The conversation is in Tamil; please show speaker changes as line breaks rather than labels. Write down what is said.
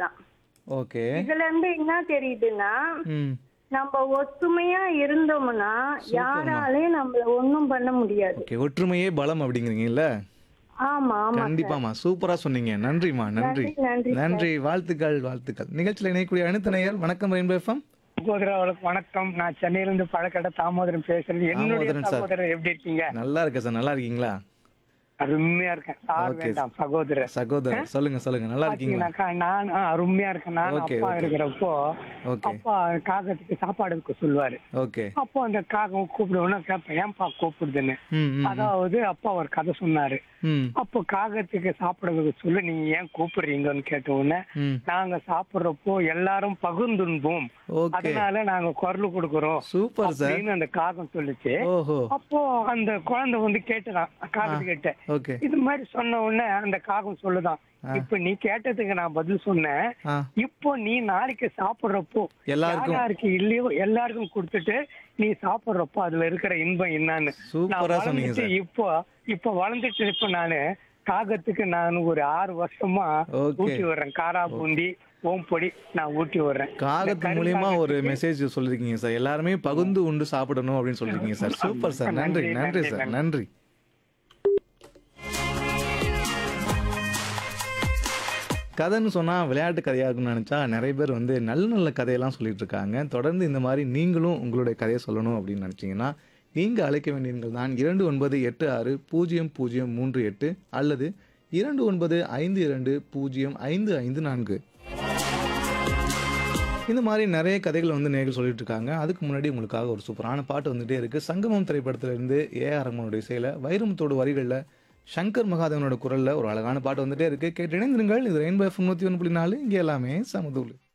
தான்
ஓகே
இதுல இருந்து என்ன தெரியுதுன்னா
ம்
நம்ம ஒத்துமையா இருந்தோம்னா யாராலையும் நம்மள ஒண்ணும் பண்ண முடியாது
ஓகே ஒற்றுமையே பலம் அப்படிங்கிறீங்கல்ல
ஆமா ஆமா
கண்டிப்பாமா சூப்பரா சொன்னீங்க நன்றிமா நன்றி
நன்றி, நன்றி,
நன்றி வாழ்த்துக்கள் வாழ்த்துக்கள் நிகழ்ச்சியில் இணையக்கூடிய அனைத்து நேயர் வணக்கம் ரெயின்போ எஃப்எம்
சகோதரர்களுக்கு வணக்கம் நான் சென்னையில இருந்து பழக்கடை தாமோதரன் பேசுறேன் என்னுடைய
தாமோதரன் சார்.
சகோதரர் எப்படி இருக்கீங்க
நல்லா இருக்கேன் சார் நல்லா இருக்கீங்களா
அருமையா இருக்கேன் சார்
Okay.
வேண்டாம் சகோதரர்
சகோதரர் சொல்லுங்க சொல்லுங்க நல்லா இருக்கீங்களா
பாத்தீங்கன்னாக்கா நான் ஆ, அருமையா இருக்கேன் நான்
Okay,
அப்பா
okay.
இருக்கிறப்போ
ஓகே
அப்பா காகத்துக்கு சாப்பாடு வைக்க சொல்லுவாரு
ஓகே
அப்போ அந்த காகம் கூப்பிடுவோம்னா கேட்பேன் ஏன்பா கூப்பிடுதுன்னு
ம் ம்,
அதாவது அப்பா ஒரு கதை சொன்னாரு
ம்
அப்போ காகத்துக்கு சாப்பிட வைக்க சொல்லி நீங்க ஏன் கூப்பிடுறீங்கன்னு கேட்ட உடனே
ம்
நாங்க சாப்பிடுறப்போ எல்லாரும் பகுந்துண்போம்
ஓகே
அதனால நாங்க குரல் கொடுக்கறோம்
சூப்பர் சார்
அப்படின்னு அந்த காகம் சொல்லுச்சு
ஓஹோ
அப்போ அந்த குழந்தை வந்து கேட்டுதான் காகத்து கிட்ட
ஓகே
இது மாதிரி சொன்ன உடனே அந்த காகம் சொல்லுதான் இப்ப நீ கேட்டதுக்கு நான் பதில் சொன்னேன்
ஆ
இப்போ நீ நாளைக்கு சாப்பிடுறப்போ
எல்லாருக்கும்
யாருக்கு இல்லையோ எல்லாருக்கும் கொடுத்துட்டு நீ சாப்பிடுறப்போ அதுல இருக்கிற இன்பம் என்னன்னு நான்
சூப்பரா சொன்னீங்க
வளர்ந்துட்டு
சார்
இப்போ இப்போ வளர்ந்துட்டு இப்ப நானு காகத்துக்கு நான் ஒரு ஆறு வருஷமா
Okay.
ஊட்டி வர்றேன் காரா பூந்தி ஓம்பொடி நான் ஊட்டி வர்றேன்
காகத்து மூலியமா ஒரு மெசேஜ் சொல்லிருக்கீங்க சார் எல்லாருமே பகுந்து உண்டு சாப்பிடணும் அப்படின்னு சொல்லிருக்கீங்க சார் சூப்பர் சார் நன்றி நன்றி சார் நன்றி கதைன்னு சொன்னால் விளையாட்டு கதையாகும்னு நினச்சா நிறைய பேர் வந்து நல்ல நல்ல கதையெல்லாம் சொல்லிட்டு இருக்காங்க தொடர்ந்து இந்த மாதிரி நீங்களும் உங்களுடைய கதையை சொல்லணும் அப்படின்னு நினச்சிங்கன்னா நீங்கள் அழைக்க வேண்டிய எண்கள் தான் இரண்டு ஒன்பது எட்டு ஆறு பூஜ்ஜியம் பூஜ்ஜியம் மூன்று எட்டு அல்லது இரண்டு ஒன்பது ஐந்து இரண்டு பூஜ்ஜியம் ஐந்து ஐந்து நான்கு இந்த மாதிரி நிறைய கதைகள் வந்து நேர்கள் சொல்லிட்டு இருக்காங்க அதுக்கு முன்னாடி உங்களுக்காக ஒரு சூப்பரான பாட்டு வந்துட்டே இருக்கு சங்கமம் திரைப்படத்துல இருந்து ஏ ஆர் ரஹ்மானுடைய இசையில வைரமுத்தோட வரிகளில் சங்கர் மகாதேவனோட குரல்ல ஒரு அழகான பாட்டு வந்துட்டே இருக்கு கேட்டு இணைந்திருங்கள் இது ரெயின்போ எஃப்எம் நூற்றி ஒன்று புள்ளி நாலு இங்கே எல்லாமே சமதூள்